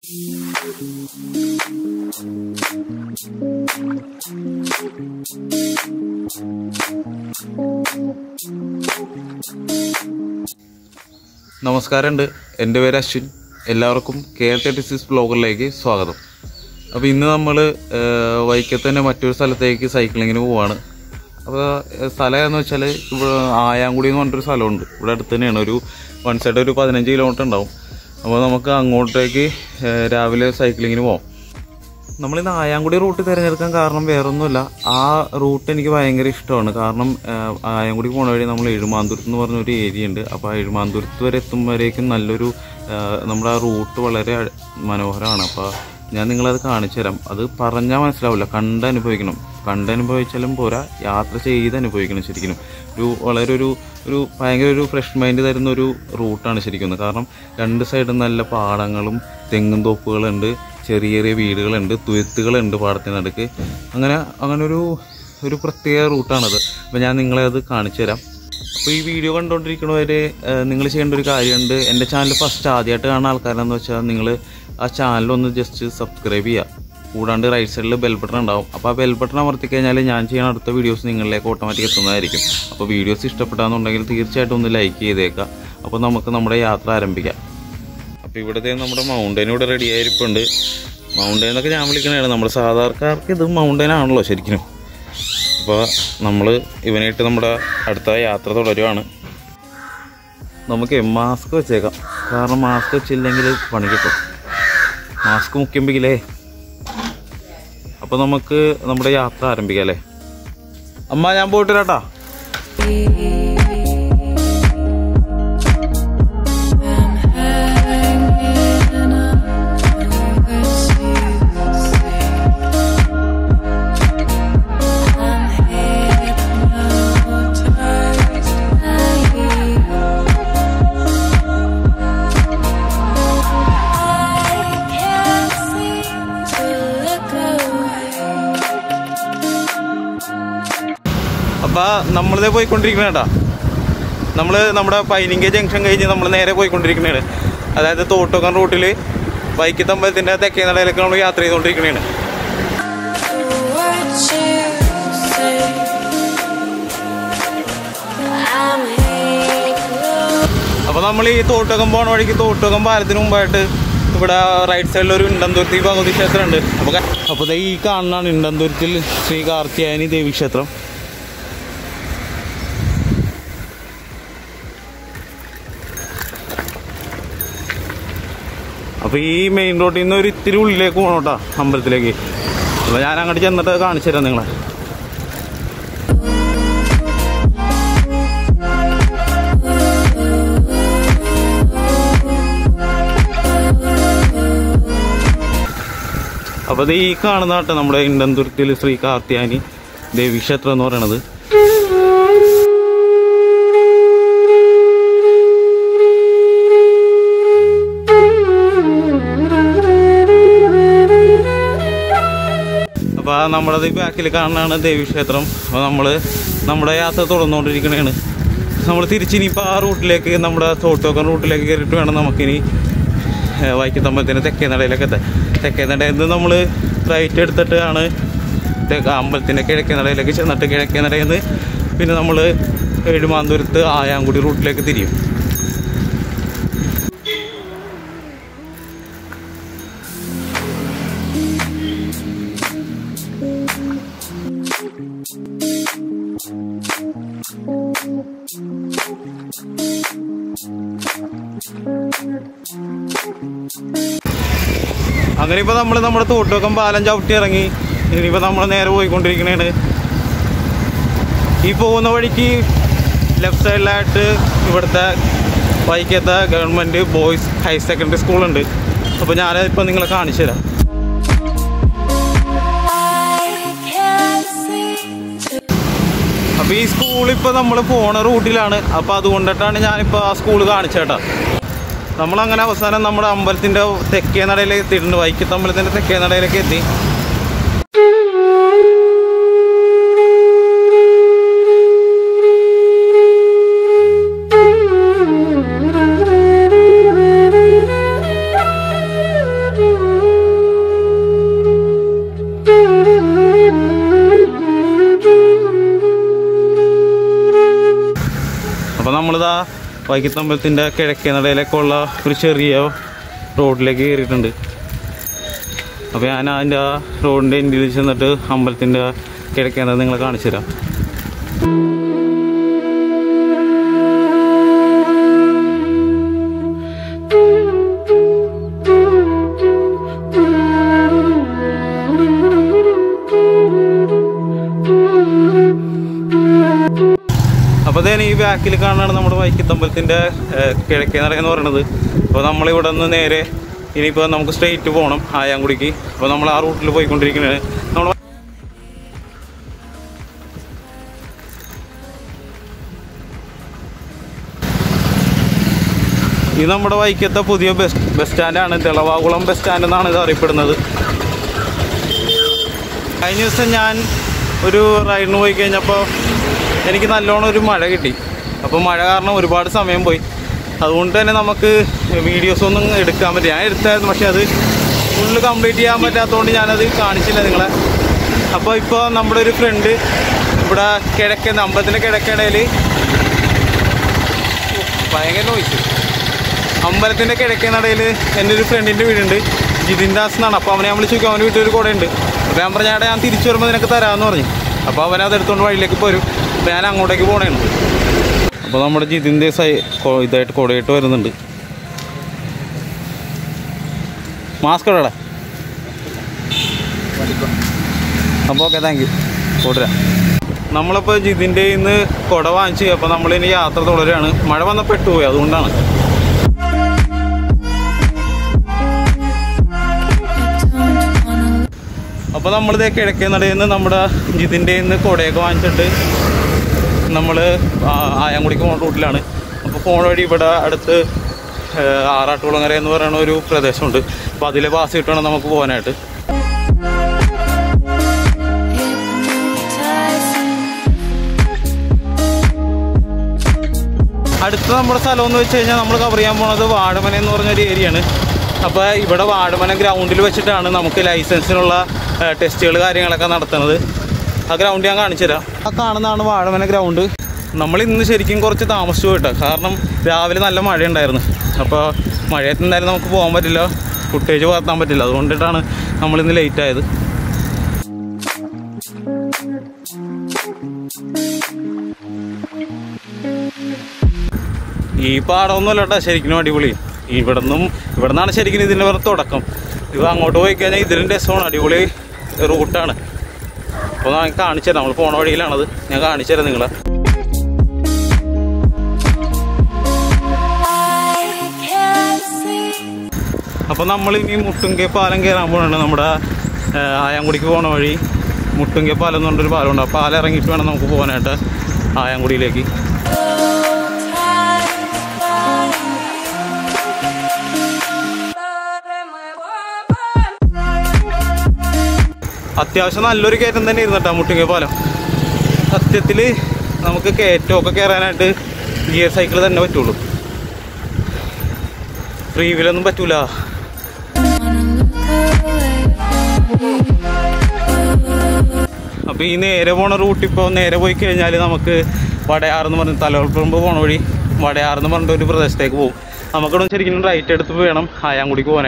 നമസ്കാരമുണ്ട് എൻ്റെ പേര് അശ്വിൻ എല്ലാവർക്കും കെ എൽ തേർട്ടി സിക്സ് ബ്ലോഗറിലേക്ക് സ്വാഗതം അപ്പോൾ ഇന്ന് നമ്മൾ വൈക്കത്ത് തന്നെ മറ്റൊരു സ്ഥലത്തേക്ക് സൈക്ലിങ്ങിന് പോവാണ് അപ്പോൾ സ്ഥലം എന്ന് വെച്ചാൽ ഇവിടെ ആയാങ്കുടി എന്ന് പറഞ്ഞിട്ടൊരു സ്ഥലമുണ്ട് ഇവിടെ അടുത്ത് തന്നെയാണ് ഒരു വൺ സൈഡ് ഒരു പതിനഞ്ച് കിലോമീറ്റർ ഉണ്ടാവും അപ്പോൾ നമുക്ക് അങ്ങോട്ടേക്ക് ഏഹ്, രാവിലെ സൈക്ലിങ്ങിന് പോകാം നമ്മളിന്ന് ആയാങ്കുടി റൂട്ട് തിരഞ്ഞെടുക്കാൻ കാരണം വേറൊന്നുമില്ല ആ റൂട്ട് എനിക്ക് ഭയങ്കര ഇഷ്ടമാണ് കാരണം ആഹ്, ആയാങ്കുടി പോണ വഴി നമ്മൾ എഴുമാന്തുരത്ത് എന്ന് പറഞ്ഞൊരു ഏരിയ ഉണ്ട് അപ്പോൾ ആ എഴുമാന്തുരത്ത് വരെ എത്തുമ്പോഴേക്കും നല്ലൊരു ആഹ്, നമ്മുടെ ആ റൂട്ട് വളരെ അ- മനോഹരമാണ് അപ്പോൾ ഞാൻ നിങ്ങളത് കാണിച്ചു തരാം അത് പറഞ്ഞാൽ മനസ്സിലാവില്ല കണ്ടനുഭവിക്കണം കണ്ടനുഭവിച്ചാലും പോരാ യാത്ര ചെയ്ത് അനുഭവിക്കണം ശരിക്കും ഒരു വളരെ ഒരു ഒരു ഭയങ്കര ഒരു ഫ്രഷ് മൈൻഡ് തരുന്ന ഒരു റൂട്ടാണ് ശരിക്കും കാരണം രണ്ട് സൈഡും നല്ല പാടങ്ങളും തെങ്ങും തോപ്പുകളുണ്ട് ചെറിയ ചെറിയ വീടുകളുണ്ട് തുരുത്തുകളുണ്ട് പാടത്തിന് നടുക്ക് അങ്ങനെ അങ്ങനെ ഒരു ഒരു പ്രത്യേക റൂട്ടാണത് അപ്പോൾ ഞാൻ നിങ്ങളെ അത് കാണിച്ചു തരാം അപ്പോൾ ഈ വീഡിയോ കണ്ടുകൊണ്ടിരിക്കുന്നവര് നിങ്ങൾ ചെയ്യേണ്ട ഒരു കാര്യമുണ്ട് എൻ്റെ ചാനൽ ഫസ്റ്റ് ആദ്യമായിട്ട് കാണുന്ന ആൾക്കാരെന്ന് വെച്ചാൽ നിങ്ങൾ ആ ചാനൽ ഒന്ന് ജസ്റ്റ് സബ്സ്ക്രൈബ് ചെയ്യുക കൂടാണ്ട് റൈറ്റ് സൈഡിൽ ബെൽ ബട്ടൺ ഉണ്ടാവും അപ്പോൾ ആ ബെൽ ബട്ടൺ അമർത്തി കഴിഞ്ഞാൽ ഞാൻ ചെയ്യുന്ന അടുത്ത വീഡിയോസ് നിങ്ങളിലേക്ക് ഓട്ടോമാറ്റിക് എത്തുന്നതായിരിക്കും അപ്പോൾ വീഡിയോസ് ഇഷ്ടപ്പെട്ടാന്നുണ്ടെങ്കിൽ തീർച്ചയായിട്ടും ഒന്ന് ലൈക്ക് ചെയ്തേക്കുക അപ്പോൾ നമുക്ക് നമ്മുടെ യാത്ര ആരംഭിക്കാം അപ്പോൾ ഇവിടുത്തെ നമ്മുടെ മൗണ്ടൈൻ ഇവിടെ റെഡി ആയിരിപ്പുണ്ട് മൗണ്ടൈൻ എന്നൊക്കെ ഞാൻ വിളിക്കണതാണ് നമ്മുടെ സാധാരണക്കാർക്ക് ഇത് മൗണ്ടൈൻ ആണല്ലോ ശരിക്കും അപ്പോൾ നമ്മൾ ഇവനായിട്ട് നമ്മുടെ അടുത്ത യാത്ര തുടരുവാണ് നമുക്ക് മാസ്ക് വെച്ചേക്കാം കാരണം മാസ്ക് വെച്ചില്ലെങ്കിൽ പണി കിട്ടും മാസ്ക് മുക്കിയെങ്കിലേ അപ്പോൾ നമുക്ക് നമ്മുടെ യാത്ര ആരംഭിക്കാം അല്ലേ അമ്മ ഞാൻ പോയിട്ട് വരാട്ടാ അപ്പോൾ നമ്മളിതേ പോയിക്കൊണ്ടിരിക്കണേട്ടാ നമ്മൾ നമ്മുടെ പൈനിങ്ക ജംഗ്ഷൻ കഴിഞ്ഞ് നമ്മൾ നേരെ പോയിക്കൊണ്ടിരിക്കണേണ് അതായത് തോട്ടുകം റൂട്ടിൽ വൈക്കത്തമ്പലത്തിൻ്റെ തെക്കേ നടയിലേക്ക് നമ്മൾ യാത്ര ചെയ്തുകൊണ്ടിരിക്കണേണ് അപ്പോൾ നമ്മൾ ഈ തോട്ടകം പോണ വഴിക്ക് തോട്ടകം പാലത്തിന് മുമ്പായിട്ട് ഇവിടെ റൈറ്റ് സൈഡിൽ ഒരു ഇണ്ടന്തുരുത്തി ഭഗവതി ക്ഷേത്രം ഉണ്ട് അപ്പോൾ അപ്പോൾ ദേ ഈ കാണുന്നതാണ് ഇണ്ടന്തുരത്തിൽ ശ്രീ കാർത്തിയായനി ദേവി ക്ഷേത്രം അപ്പോൾ ഈ മെയിൻ റോഡിൽ നിന്ന് ഒരു ഇത്തിരി ഉള്ളിലേക്ക് പോകണം കേട്ടോ അമ്പലത്തിലേക്ക് അപ്പോൾ ഞാൻ അങ്ങോട്ട് ചെന്നിട്ട് കാണിച്ചു തരാം നിങ്ങളെ അപ്പോൾ ഇത് ഈ കാണുന്ന കേട്ടോ നമ്മുടെ ഇണ്ടന്തുരുത്തിൽ ശ്രീ കാർത്തിയാനി ദേവി ക്ഷേത്രം എന്ന് പറയണത് അപ്പോൾ നമ്മുടെ ഈ ബാക്കിൽ കാണുന്നതാണ് ദേവീക്ഷേത്രം അപ്പോൾ നമ്മൾ നമ്മുടെ യാത്ര തുടർന്നുകൊണ്ടിരിക്കണതാണ് നമ്മൾ തിരിച്ചിനിപ്പോൾ ആ റൂട്ടിലേക്ക് നമ്മുടെ തോട്ടോക്കൻ റൂട്ടിലേക്ക് കയറിയിട്ട് വേണം നമുക്കിനി ഏഹ്, വൈക്കത്തമ്പലത്തിൻ്റെ തെക്കേ നടയിലേക്ക് എത്താൻ തെക്കേ നടയിൽ നിന്ന് നമ്മൾ റൈറ്റ് എടുത്തിട്ട് ആണ് തെക്ക് അമ്പലത്തിൻ്റെ കിഴക്കേ നടയിലേക്ക് ചെന്നിട്ട് കിഴക്കേ നടയിൽ നിന്ന് പിന്നെ നമ്മൾ എഴുമാന്തൂരത്ത് ആയാങ്കുടി റൂട്ടിലേക്ക് തിരിയും അങ്ങനെ ഇപ്പോൾ നമ്മൾ നമ്മുടെ തോട്ടുവക്കം പാലം ചവിട്ടി ഇറങ്ങി ഇനിയിപ്പോൾ നമ്മൾ നേരെ പോയിക്കൊണ്ടിരിക്കണേണ് ഈ പോകുന്ന വഴിക്ക് ലെഫ്റ്റ് സൈഡിലായിട്ട് ഇവിടുത്തെ വൈക്കത്തെ ഗവൺമെൻറ് ബോയ്സ് ഹയർ സെക്കൻഡറി സ്കൂളുണ്ട് അപ്പോൾ ഞാനിപ്പോൾ നിങ്ങളെ കാണിച്ചു തരാം അപ്പോൾ ഈ സ്കൂൾ ഇപ്പോൾ നമ്മൾ പോണ റൂട്ടിലാണ് അപ്പോൾ അതുകൊണ്ടിട്ടാണ് ഞാനിപ്പോൾ ആ സ്കൂൾ കാണിച്ചേട്ടാ നമ്മളങ്ങനെ അവസാനം നമ്മുടെ അമ്പലത്തിൻ്റെ തെക്കേ നടയിലേക്ക് എത്തിയിട്ടുണ്ട് വൈക്കത്ത് അമ്പലത്തിൻ്റെ തെക്കേ നടയിലേക്ക് എത്തി വൈക്കത്തമ്പലത്തിൻ്റെ കിഴക്കേ നടയിലേക്കുള്ള ഒരു ചെറിയ റോഡിലേക്ക് കയറിയിട്ടുണ്ട് അപ്പോൾ ഞാൻ അതിൻ്റെ ആ റോഡിൻ്റെ എൻഡിൽ ചെന്നിട്ട് അമ്പലത്തിൻ്റെ കിഴക്കേ നട നിങ്ങളെ കാണിച്ചു തരാം അപ്പോൾ then ഈ ബാക്കിൽ കാണുന്നതാണ് നമ്മുടെ വൈക്കത്തമ്പലത്തിൻ്റെ കിഴക്കേ നട എന്ന് പറയുന്നത് അപ്പോൾ നമ്മളിവിടെ നിന്ന് നേരെ ഇനിയിപ്പോൾ നമുക്ക് സ്ട്രെയിറ്റ് പോകണം ആയാങ്കുടിക്ക് അപ്പോൾ നമ്മൾ ആ റൂട്ടിൽ പോയിക്കൊണ്ടിരിക്കുന്നത് നമ്മൾ ഇത് നമ്മുടെ വൈക്കത്തെ പുതിയ ബസ് ബസ് സ്റ്റാൻഡാണ് തിളവാകുളം ബസ് സ്റ്റാൻഡ് എന്നാണ് ഇത് അറിയപ്പെടുന്നത് കഴിഞ്ഞ ദിവസം ഞാൻ ഒരു റൈഡിന് പോയി കഴിഞ്ഞപ്പോൾ എനിക്ക് നല്ലോണം ഒരു മഴ കിട്ടി അപ്പോൾ മഴ കാരണം ഒരുപാട് സമയം പോയി അതുകൊണ്ട് തന്നെ നമുക്ക് വീഡിയോസ് ഒന്നും എടുക്കാൻ പറ്റില്ല ഞാൻ എടുത്തായിരുന്നു പക്ഷേ അത് ഫുള്ള് കംപ്ലീറ്റ് ചെയ്യാൻ പറ്റാത്തതുകൊണ്ട് ഞാനത് കാണിച്ചില്ല നിങ്ങളെ അപ്പോൾ ഇപ്പോൾ നമ്മുടെ ഒരു ഫ്രണ്ട് ഇവിടെ കിഴക്കേ അമ്പലത്തിൻ്റെ കിഴക്കിടയിൽ ഭയങ്കര നോയിസ് അമ്പലത്തിൻ്റെ കിഴക്കേ നടയിൽ എൻ്റെ ഒരു ഫ്രണ്ടിൻ്റെ വീടുണ്ട് ജിതിൻ ദാസ് എന്നാണ് അപ്പോൾ അവനെ നമ്മൾ ചോദിക്കും അവൻ്റെ വീട്ടിൽ ഒരു കുടയുണ്ട് അപ്പോൾ ഞാൻ പറഞ്ഞ ഞാൻ തിരിച്ചു വരുമ്പോൾ നിനക്ക് തരാമെന്ന് പറഞ്ഞു അപ്പോൾ അവൻ അത് എടുത്തുകൊണ്ട് വഴിയിലേക്ക് പോരും അപ്പോൾ ഞാൻ അങ്ങോട്ടേക്ക് പോകണേണ് അപ്പോൾ നമ്മുടെ ജിതിൻ്റെ സൈ കൊ- ഇതായിട്ട് കുടയിട്ട് വരുന്നുണ്ട് മാസ്ക് ഇടടെ അപ്പോൾ ഓക്കെ താങ്ക് യു കൂട്ടുരാ നമ്മളിപ്പോൾ ജിതിൻ്റെ ഇന്ന് കുട വാങ്ങിച്ച് അപ്പോൾ നമ്മളിനി യാത്ര തുടരുകയാണ് മഴ വന്ന പെട്ടുപോയി അതുകൊണ്ടാണ് അപ്പോൾ നമ്മളിത് കിഴക്കേ നടയിൽ നിന്ന് നമ്മുടെ ജിതിൻ്റെ ഇന്ന് കുടയൊക്കെ വാങ്ങിച്ചിട്ട് നമ്മൾ ആയാങ്കുടിക്ക് പോകുന്ന റൂട്ടിലാണ് അപ്പോൾ പോണ വഴി ഇവിടെ അടുത്ത് ഏഹ്, ആറാട്ടുകുളങ്ങര എന്ന് പറയുന്ന ഒരു പ്രദേശമുണ്ട് അപ്പോൾ അതിലെ പാസ് കിട്ടുകയാണ് നമുക്ക് പോകാനായിട്ട് അടുത്ത നമ്മുടെ സ്ഥലം എന്ന് വെച്ച് കഴിഞ്ഞാൽ നമ്മൾ കവർ ചെയ്യാൻ പോണത് വാഴമന എന്ന് പറഞ്ഞൊരു ഏരിയയാണ് അപ്പോൾ ഇവിടെ വാഴമന ഗ്രൗണ്ടിൽ വെച്ചിട്ടാണ് നമുക്ക് ലൈസൻസിനുള്ള ടെസ്റ്റുകൾ കാര്യങ്ങളൊക്കെ നടത്തുന്നത് ആ ഗ്രൗണ്ട് ഞാൻ കാണിച്ചു തരാം ആ കാണുന്നതാണ് വാഴമന ഗ്രൗണ്ട് നമ്മൾ ഇന്ന് ശരിക്കും കുറച്ച് താമസിച്ചു പോയിട്ടോ കാരണം രാവിലെ നല്ല മഴയുണ്ടായിരുന്നു അപ്പോൾ മഴയത്ത് എന്തായാലും നമുക്ക് പോകാൻ പറ്റില്ല ഫുട്ടേജ് പകർത്താൻ പറ്റില്ല അതുകൊണ്ടിട്ടാണ് നമ്മൾ ഇന്ന് ലേറ്റ് ആയത് ഈ പാടമൊന്നുമല്ല കേട്ടോ ശരിക്കും അടിപൊളി ഇവിടെ നിന്നും ഇവിടെ നിന്നാണ് ശരിക്കും ഇതിൻ്റെ വേറെ തുടക്കം ഇത് അങ്ങോട്ട് പോയി കഴിഞ്ഞാൽ ഇതിലും രസമാണ് അടിപൊളി റൂട്ടാണ് അപ്പോൾ ഞാൻ കാണിച്ചു തരാം നമ്മൾ പോണ വഴിയിലാണത് ഞാൻ കാണിച്ചു തരാം നിങ്ങളെ അപ്പോൾ നമ്മൾ ഇനി മുട്ടുങ്കെ പാലം കയറാൻ പോകുന്നുണ്ട് നമ്മുടെ ആ, ആയാങ്കുടിക്ക് പോണ വഴി മുട്ടുങ്കെ പാലം എന്ന് പറഞ്ഞൊരു പാലമുണ്ട് ആ പാലം ഇറങ്ങിയിട്ട് വേണം നമുക്ക് പോകാനായിട്ട് ആയാങ്കുടിയിലേക്ക് അത്യാവശ്യം നല്ലൊരു കയറ്റം തന്നെ ഇരുന്നിട്ടാ മുട്ടുങ്കെ പാലം സത്യത്തിൽ നമുക്ക് കയറ്റമൊക്കെ കയറാനായിട്ട് ഗിയർ സൈക്കിൾ തന്നെ പറ്റുള്ളൂ ഫ്രീ വീലൊന്നും പറ്റൂല അപ്പോൾ ഈ നേരെ പോണ റൂട്ട് ഇപ്പോൾ നേരെ പോയി കഴിഞ്ഞാൽ നമുക്ക് വടയാറെന്ന് പറഞ്ഞ് തലവളപ്പുറമ്പ് പോണ വഴി വടയാറെന്ന് പറഞ്ഞിട്ട് ഒരു പ്രദേശത്തേക്ക് പോകും നമുക്കിവിടെ ശരിക്കും റൈറ്റ് എടുത്ത് വേണം ആയാങ്കുടിക്ക് പോകാൻ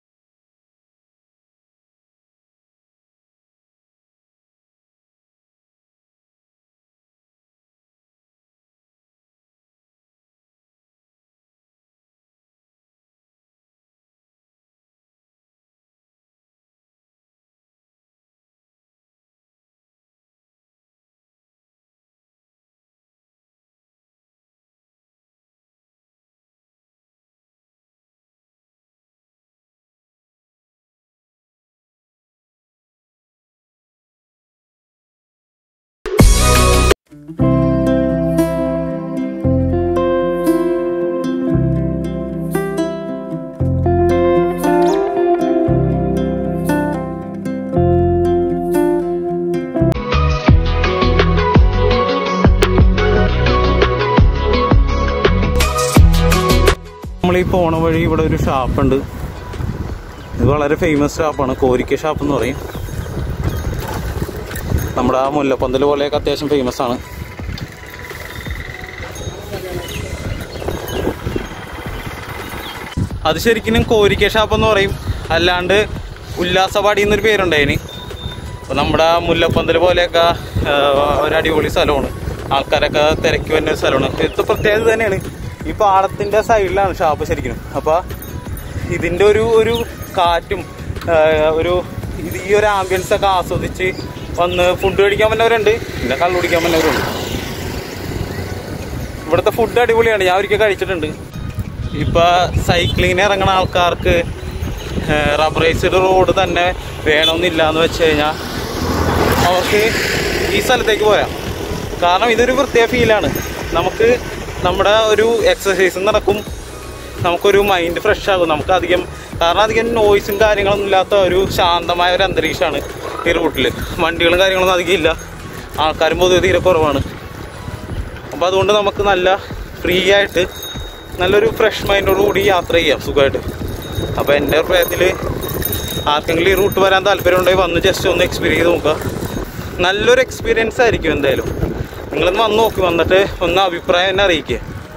നമ്മൾ ഈ പോണ വഴി ഇവിടെ ഒരു ഷാപ്പുണ്ട് ഇത് വളരെ ഫേമസ് ഷാപ്പാണ് കോരിക്ക ഷാപ്പ് എന്ന് പറയും നമ്മുടെ ആ മുല്ലപ്പന്തൽ പോലെയൊക്കെ അത്യാവശ്യം ഫേമസ് ആണ് അത് ശരിക്കും കോരിക്ക ഷാപ്പ് എന്ന് പറയും അല്ലാണ്ട് ഉല്ലാസവാടി എന്നൊരു പേരുണ്ടായിന് അപ്പോൾ നമ്മുടെ മുല്ലപ്പന്തൽ പോലെയൊക്കെ ആ, ഒരു അടിപൊളി സ്ഥലമാണ് ആൾക്കാരൊക്കെ തിരക്കി വരുന്ന ഒരു സ്ഥലമാണ് ഇത് പ്രത്യേകത തന്നെയാണ് ഈ പാടത്തിൻ്റെ സൈഡിലാണ് ഷാപ്പ് ശരിക്കും അപ്പോൾ ഇതിൻ്റെ ഒരു ഒരു കാറ്റും ആ, ഒരു ഇത് ഈ ഒരു ആംബിയൻസ് ഒക്കെ ആസ്വദിച്ച് വന്ന് ഫുഡ് കഴിക്കാൻ പറ്റുന്നവരുണ്ട് പിന്നെ കള്ളു കുടിക്കാൻ പറ്റുന്നവരുണ്ട് ഇവിടുത്തെ ഫുഡ് അടിപൊളിയാണ് ഞാൻ ഒരിക്കൽ കഴിച്ചിട്ടുണ്ട് ഇപ്പൊ സൈക്ലിങ്ങിന് ഇറങ്ങണ ആൾക്കാർക്ക് റബ്ബറൈസ്ഡ് റോഡ് തന്നെ വേണമെന്നില്ല എന്ന് വെച്ച് കഴിഞ്ഞാൽ അവർക്ക് ഈ സ്ഥലത്തേക്ക് പോരാം കാരണം ഇതൊരു പ്രത്യേക ഫീലാണ് നമുക്ക് നമ്മുടെ ഒരു എക്സസൈസും നടക്കും നമുക്കൊരു മൈൻഡ് ഫ്രഷ് ആകും നമുക്ക് അധികം കാരണം അധികം നോയ്സും കാര്യങ്ങളൊന്നും ഇല്ലാത്ത ഒരു ശാന്തമായ ഒരു അന്തരീക്ഷമാണ് ഈ റൂട്ടിൽ വണ്ടികളും കാര്യങ്ങളൊന്നും അധികം ഇല്ല ആൾക്കാരും പൊതുവെ തീരെ കുറവാണ് അപ്പോൾ അതുകൊണ്ട് നമുക്ക് നല്ല ഫ്രീ ആയിട്ട് നല്ലൊരു ഫ്രഷ് മൈൻഡോട് കൂടി യാത്ര ചെയ്യാം സുഖമായിട്ട് അപ്പോൾ എൻ്റെ അഭിപ്രായത്തിൽ ആർക്കെങ്കിലും ഈ റൂട്ട് വരാൻ താല്പര്യമുണ്ടെങ്കിൽ വന്ന് ജസ്റ്റ് ഒന്ന് എക്സ്പീരിയൻസ് ചെയ്ത് നോക്കുക നല്ലൊരു എക്സ്പീരിയൻസ് ആയിരിക്കും എന്തായാലും നിങ്ങളൊന്ന് വന്ന് നോക്കി വന്നിട്ട് ഒന്ന് അഭിപ്രായം എന്നെ അറിയിക്കുക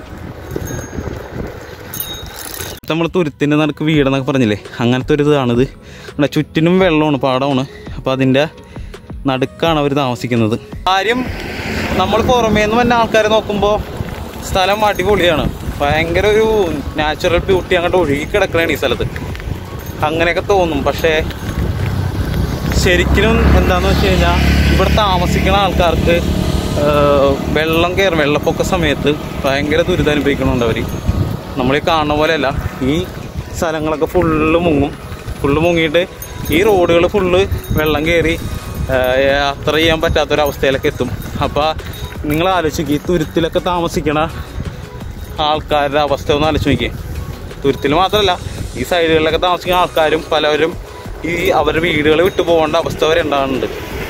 നമ്മൾ തുരുത്തിൻ്റെ നടുക്ക് വീടെന്നൊക്കെ പറഞ്ഞില്ലേ അങ്ങനത്തെ ഒരു ഇതാണിത് ഇവിടെ ചുറ്റിനും വെള്ളമാണ് പാടമാണ് അപ്പോൾ അതിൻ്റെ നടുക്കാണ് അവർ താമസിക്കുന്നത് കാര്യം നമ്മൾ പുറമേ നിന്ന് വന്ന ആൾക്കാരെ നോക്കുമ്പോൾ സ്ഥലം അടിപൊളിയാണ് ഭയങ്കര ഒരു നാച്ചുറൽ ബ്യൂട്ടി അങ്ങോട്ട് ഒഴുകി കിടക്കണതാണ് ഈ സ്ഥലത്ത് അങ്ങനെയൊക്കെ തോന്നും പക്ഷേ ശരിക്കും എന്താണെന്ന് വെച്ച് കഴിഞ്ഞാൽ ഇവിടെ താമസിക്കുന്ന ആൾക്കാർക്ക് ആ, വെള്ളം കയറും വെള്ളപ്പൊക്ക സമയത്ത് ഭയങ്കര ദുരിതം അനുഭവിക്കുന്നുണ്ട് അവർ നമ്മളീ കാണുന്ന പോലെയല്ല ഈ സ്ഥലങ്ങളൊക്കെ ഫുള്ള് മുങ്ങും ഫുള്ള് മുങ്ങിയിട്ട് ഈ റോഡുകൾ ഫുള്ള് വെള്ളം കയറി ആ, യാത്ര ചെയ്യാൻ പറ്റാത്തൊരവസ്ഥയിലൊക്കെ എത്തും അപ്പോൾ നിങ്ങൾ ആലോചിക്കുക ഈ തുരുത്തിലൊക്കെ താമസിക്കണ ആൾക്കാരുടെ അവസ്ഥ ഒന്ന് ആലോചിച്ച് നോക്കിയേ തുരുത്തിൽ മാത്രമല്ല ഈ സൈഡുകളിലൊക്കെ താമസിക്കുന്ന ആൾക്കാരും പലവരും ഈ അവരുടെ വീടുകൾ വിട്ടു പോകേണ്ട അവസ്ഥ വരെ ഉണ്ടാകുന്നുണ്ട്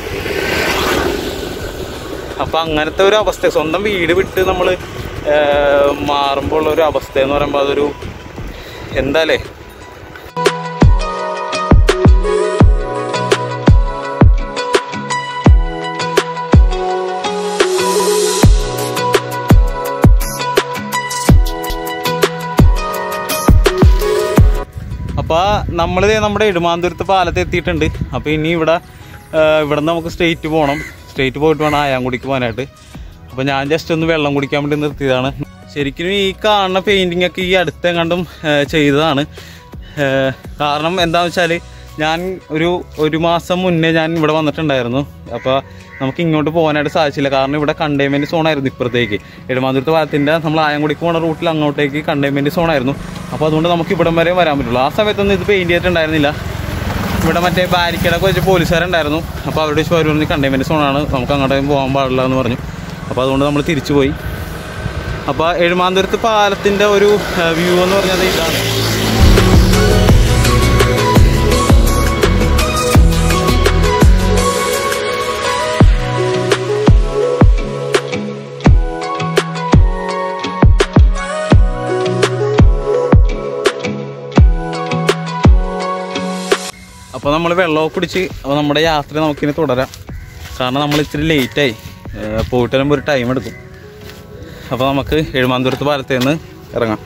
അപ്പം അങ്ങനത്തെ ഒരു അവസ്ഥ സ്വന്തം വീട് വിട്ട് നമ്മൾ മാറുമ്പോൾ ഉള്ള ഒരു അവസ്ഥ എന്ന് പറയുമ്പോൾ അതൊരു എന്താലേ അപ്പോൾ നമ്മൾ നമ്മുടെ ഇടുമാന്തുരത്ത് പാലത്ത് എത്തിയിട്ടുണ്ട് അപ്പോൾ ഇനി ഇവിടെ ആ, ഇവിടെ നിന്ന് നമുക്ക് സ്ട്രെയിറ്റ് പോകണം സ്ട്രെയിറ്റ് പോയിട്ട് വേണം ആയാങ്കുടിക്ക് പോകാനായിട്ട് അപ്പോൾ ഞാൻ ജസ്റ്റ് ഒന്ന് വെള്ളം കുടിക്കാൻ വേണ്ടി നിർത്തിയതാണ് ശരിക്കും ഈ കാണുന്ന പെയിൻറ്റിംഗ് ഒക്കെ ഈ അടുത്തെങ്ങാണ്ടും ആ, ചെയ്തതാണ് ആ, കാരണം എന്താണെന്ന് വെച്ചാൽ ഞാൻ ഒരു ഒരു മാസം മുന്നേ ഞാൻ ഇവിടെ വന്നിട്ടുണ്ടായിരുന്നു അപ്പോൾ നമുക്ക് ഇങ്ങോട്ട് പോകാനായിട്ട് സാധിച്ചില്ല കാരണം ഇവിടെ കണ്ടെയ്ൻമെൻറ്റ് സോണായിരുന്നു ഇപ്പുറത്തേക്ക് എഴുമാതുരത്ത് പാലത്തിൻ്റെ നമ്മൾ ആയങ്കുടിക്ക് പോകുന്ന റൂട്ടിൽ അങ്ങോട്ടേക്ക് കണ്ടെയ്ൻമെൻറ്റ് സോണായിരുന്നു അപ്പോൾ അതുകൊണ്ട് നമുക്ക് ഇവിടം വരെ വരാൻ പറ്റുള്ളൂ ആ സമയത്തൊന്നും ഇത് പെയിൻറ്റ് ചെയ്തിട്ടുണ്ടായിരുന്നില്ല ഇവിടെ മറ്റേ ബാരിക്കേഡൊക്കെ വെച്ച് പോലീസുകാരുണ്ടായിരുന്നു അപ്പോൾ അവരുടെ ചോദിച്ചു അവർ പറഞ്ഞു കണ്ടെയ്ൻമെൻറ്റ് സോണാണ് നമുക്ക് അങ്ങോട്ടേക്ക് പോകാൻ പാടില്ല എന്ന് പറഞ്ഞു അപ്പോൾ അതുകൊണ്ട് നമ്മൾ തിരിച്ചു പോയി അപ്പോൾ എഴുമാന്തുരത്ത് പാലത്തിൻ്റെ ഒരു വ്യൂ എന്ന് പറഞ്ഞത് ഇതാണ് അപ്പോൾ നമ്മൾ വെള്ളമൊക്കെ കുടിച്ച് അപ്പോൾ നമ്മുടെ യാത്ര നമുക്കിനി തുടരാം കാരണം നമ്മൾ ഇത്തിരി ലേറ്റായി പോയിട്ട് വരുമ്പോൾ ഒരു ടൈം എടുക്കും അപ്പോൾ നമുക്ക് എഴുമാന്തപുരത്ത് പാലത്തിൽ നിന്ന് ഇറങ്ങാം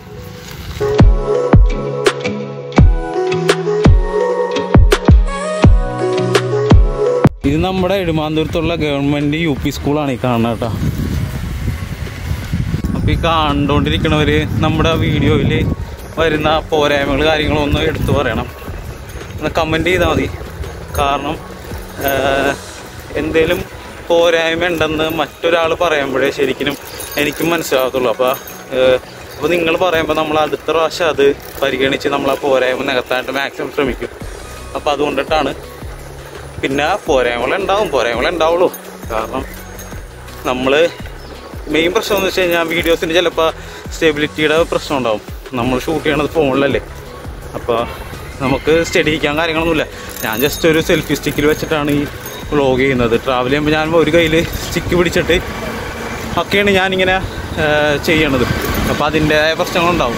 ഇത് നമ്മുടെ എഴുമാന്തപുരത്തുള്ള ഗവൺമെൻറ് യു പി സ്കൂളാണ് ഈ കാണുന്നത് കേട്ടോ അപ്പോൾ ഈ കണ്ടുകൊണ്ടിരിക്കണവർ നമ്മുടെ വീഡിയോയിൽ വരുന്ന പോരായ്മകൾ കാര്യങ്ങളൊന്നും എടുത്തു പറയണം ഒന്ന് കമൻറ്റ് ചെയ്താൽ മതി കാരണം എന്തേലും പോരായ്മ ഉണ്ടെന്ന് മറ്റൊരാൾ പറയുമ്പോഴേ ശരിക്കും എനിക്കും മനസ്സിലാകത്തുള്ളൂ അപ്പോൾ അപ്പോൾ നിങ്ങൾ പറയുമ്പോൾ നമ്മൾ അടുത്ത പ്രാവശ്യം അത് പരിഗണിച്ച് നമ്മൾ ആ പോരായ്മ നികത്താനായിട്ട് മാക്സിമം ശ്രമിക്കും അപ്പോൾ അതുകൊണ്ടിട്ടാണ് പിന്നെ പോരായ്മകൾ ഉണ്ടാവും പോരായ്മകൾ ഉണ്ടാവുള്ളൂ കാരണം നമ്മൾ മെയിൻ പ്രശ്നം എന്ന് വെച്ച് കഴിഞ്ഞാൽ വീഡിയോസിന് ചിലപ്പോൾ സ്റ്റെബിലിറ്റിയുടെ പ്രശ്നം ഉണ്ടാവും നമ്മൾ ഷൂട്ട് ചെയ്യണത് ഫോണിലല്ലേ അപ്പോൾ നമുക്ക് സ്റ്റഡി ചെയ്യാൻ കാര്യങ്ങളൊന്നുമില്ല ഞാൻ ജസ്റ്റ് ഒരു സെൽഫി സ്റ്റിക്കിൽ വെച്ചിട്ടാണ് ഈ വ്ളോഗ് ചെയ്യുന്നത് ട്രാവൽ ചെയ്യുമ്പോൾ ഞാൻ ഒരു കയ്യിൽ സ്റ്റിക്ക് പിടിച്ചിട്ട് ഒക്കെയാണ് ഞാനിങ്ങനെ ആ, ചെയ്യണത് അപ്പോൾ അതിൻ്റെതായ പ്രശ്നങ്ങളുണ്ടാവും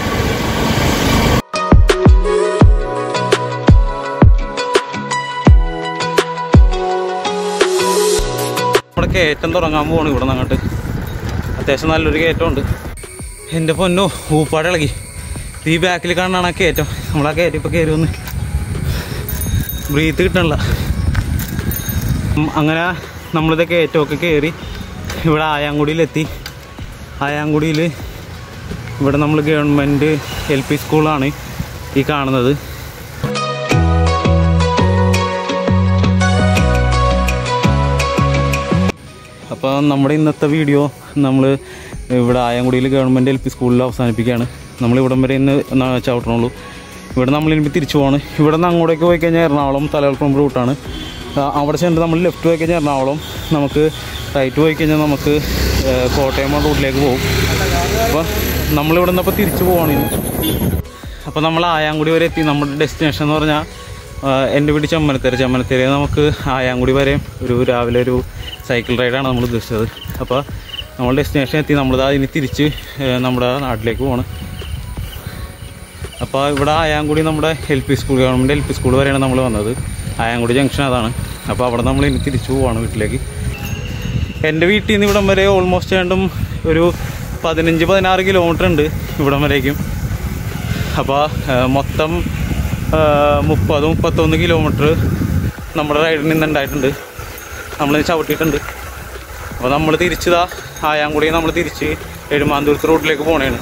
ഇവിടെ കയറ്റം തുടങ്ങാൻ പോവാണ് ഇവിടെ നിന്ന് അങ്ങോട്ട് അത്യാവശ്യം നല്ലൊരു കയറ്റമുണ്ട് എൻ്റെ പൊന്നോ ഊപ്പാട് ഇളകി ഈ ബാക്കിൽ കാണാണ് ആ കയറ്റം നമ്മളാ കയറ്റം ഇപ്പോൾ കയറി വന്ന് ബ്രീത്ത് കിട്ടണില്ല ഉം, അങ്ങനെ നമ്മളിത് കയറ്റമൊക്കെ കയറി ഇവിടെ ആയാങ്കുടിയിലെത്തി ആയാങ്കുടിയിൽ ഇവിടെ നമ്മൾ ഗവൺമെൻറ് എൽ പി സ്കൂളാണ് ഈ കാണുന്നത് അപ്പോൾ നമ്മുടെ ഇന്നത്തെ വീഡിയോ നമ്മൾ ഇവിടെ ആയങ്കുടിയിൽ ഗവൺമെൻറ് എൽ പി സ്കൂളിൽ അവസാനിപ്പിക്കുകയാണ് നമ്മൾ ഇവിടം വരെ ഇന്ന് ന- ചവിട്ടണുള്ളൂ ഇവിടെ നമ്മൾ ഇനി തിരിച്ചു പോകണം ഇവിടെ നിന്ന് അങ്ങോട്ടേക്ക് പോയി കഴിഞ്ഞാൽ എറണാകുളം തലകൾപ്പം റൂട്ടാണ് ആ, അവിടെ ചെന്നിട്ട് നമ്മൾ ലെഫ്റ്റ് പോയി കഴിഞ്ഞാൽ എറണാകുളം നമുക്ക് റൈറ്റ് പോയി കഴിഞ്ഞാൽ നമുക്ക് ഏ, കോട്ടയം റൂട്ടിലേക്ക് പോകും അപ്പോൾ നമ്മളിവിടെ നിന്ന് അപ്പോൾ തിരിച്ചു പോവാണ് ഇനി അപ്പോൾ നമ്മൾ ആയാങ്കുടി വരെ എത്തി നമ്മുടെ ഡെസ്റ്റിനേഷൻ എന്ന് പറഞ്ഞാൽ ആഹ് എൻ്റെ വീട് ചമ്മനത്തേര ചമ്മനത്തേര നമുക്ക് ആയാങ്കുടി വരെ ഒരു രാവിലെ ഒരു സൈക്കിൾ റൈഡാണ് നമ്മൾ ഉദ്ദേശിച്ചത് അപ്പോൾ നമ്മൾ ഡെസ്റ്റിനേഷൻ എത്തി നമ്മളിതാ ഇനി തിരിച്ച് ആഹ് നമ്മുടെ നാട്ടിലേക്ക് പോകണം അപ്പോൾ ഇവിടെ ആയാങ്കുടി നമ്മുടെ L P school government L P school വരെയാണ് നമ്മൾ വന്നത് ആയാങ്കുടി ജംഗ്ഷൻ അതാണ് അപ്പോൾ അവിടെ നമ്മൾ ഇനി തിരിച്ചു പോവാണ് വീട്ടിലേക്ക് എൻ്റെ വീട്ടിൽ നിന്ന് ഇവിടം വരെ ഓൾമോസ്റ്റ് രണ്ടും ഒരു പതിനഞ്ച് പതിനാറ് കിലോമീറ്റർ ഉണ്ട് ഇവിടം വരേക്കും അപ്പോൾ മൊത്തം ആ, മുപ്പത് മുപ്പത്തൊന്ന് കിലോമീറ്റർ നമ്മുടെ റൈഡിൽ നിന്ന് ഉണ്ടായിട്ടുണ്ട് നമ്മൾ ചവിട്ടിയിട്ടുണ്ട് അപ്പോൾ നമ്മൾ തിരിച്ചതാ ആയാങ്കുടി നമ്മൾ തിരിച്ച് എഴുമാന്തൂരത്ത് റോഡിലേക്ക് പോണേണ്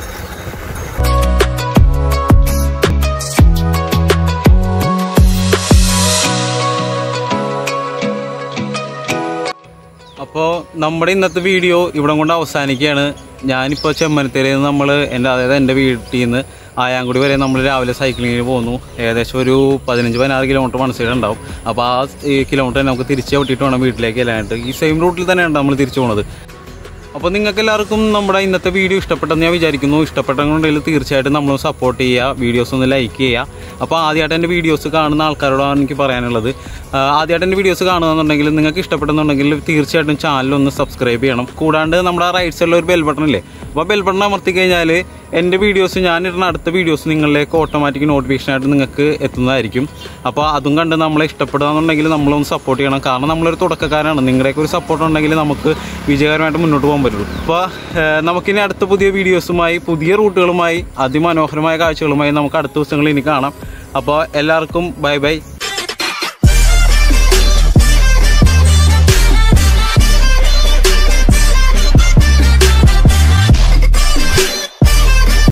അപ്പോൾ നമ്മുടെ ഇന്നത്തെ വീഡിയോ ഇവിടെ കൊണ്ട് അവസാനിക്കുകയാണ് ഞാനിപ്പോൾ ചെമ്മനത്തേരിൽ നിന്ന് നമ്മൾ എൻ്റെ അതായത് എൻ്റെ വീട്ടിൽ നിന്ന് ആയാങ്കുടി വരെ നമ്മൾ രാവിലെ സൈക്ലിങ്ങിന് പോന്നു ഏകദേശം ഒരു പതിനഞ്ച് പതിനാറ് കിലോമീറ്റർ മനസ്സിൽ ഉണ്ടാവും അപ്പോൾ ആ ഈ കിലോമീറ്റർ നമുക്ക് തിരിച്ച് വിട്ടിട്ട് വേണം വീട്ടിലേക്ക് എല്ലായിട്ട് ഈ സെയിം റൂട്ടിൽ തന്നെയാണ് നമ്മൾ തിരിച്ചു പോണത് അപ്പോൾ നിങ്ങൾക്ക് എല്ലാവർക്കും നമ്മുടെ ഇന്നത്തെ വീഡിയോ ഇഷ്ടപ്പെട്ടെന്ന് ഞാൻ വിചാരിക്കുന്നു ഇഷ്ടപ്പെട്ടെന്നുണ്ടെങ്കിൽ തീർച്ചയായിട്ടും നമ്മൾ സപ്പോർട്ട് ചെയ്യുക വീഡിയോസ് ഒന്ന് ലൈക്ക് ചെയ്യുക അപ്പോൾ ആദ്യമായിട്ട് എൻ്റെ വീഡിയോസ് കാണുന്ന ആൾക്കാരോടാണ് എനിക്ക് പറയാനുള്ളത് ആ, ആദ്യമായിട്ട് എൻ്റെ വീഡിയോസ് കാണുകയെന്നുണ്ടെങ്കിൽ നിങ്ങൾക്ക് ഇഷ്ടപ്പെടുന്നുണ്ടെങ്കിൽ തീർച്ചയായിട്ടും ചാനൽ ഒന്ന് സബ്സ്ക്രൈബ് ചെയ്യണം കൂടാണ്ട് നമ്മുടെ റൈറ്റ് സൈഡിൽ ഒരു ബെൽ ബട്ടൺ ഇല്ലേ അപ്പോൾ ബെൽ ബട്ടൺ അമർത്തി കഴിഞ്ഞാൽ എൻ്റെ വീഡിയോസ് ഞാനിടുന്ന അടുത്ത വീഡിയോസ് നിങ്ങളിലേക്ക് ഓട്ടോമാറ്റിക് നോട്ടിഫിക്കേഷനായിട്ട് നിങ്ങൾക്ക് എത്തുന്നതായിരിക്കും അപ്പോൾ അതും കണ്ട് നമ്മളെ ഇഷ്ടപ്പെടുകയെന്നുണ്ടെങ്കിൽ നമ്മളൊന്ന് സപ്പോർട്ട് ചെയ്യണം കാരണം നമ്മളൊരു തുടക്കക്കാരാണ് നിങ്ങളുടെയൊക്കെ ഒരു സപ്പോർട്ട് ഉണ്ടെങ്കിൽ നമുക്ക് വിജയകരമായിട്ട് മുന്നോട്ട് പോകാൻ പറ്റുള്ളൂ അപ്പോൾ ഏഹ്, നമുക്കിനി അടുത്ത പുതിയ വീഡിയോസുമായി പുതിയ റൂട്ടുകളുമായി അതിമനോഹരമായ കാഴ്ചകളുമായി നമുക്ക് അടുത്ത ദിവസങ്ങളിൽ ഇനി കാണാം അപ്പോൾ എല്ലാവർക്കും ബൈ ബൈ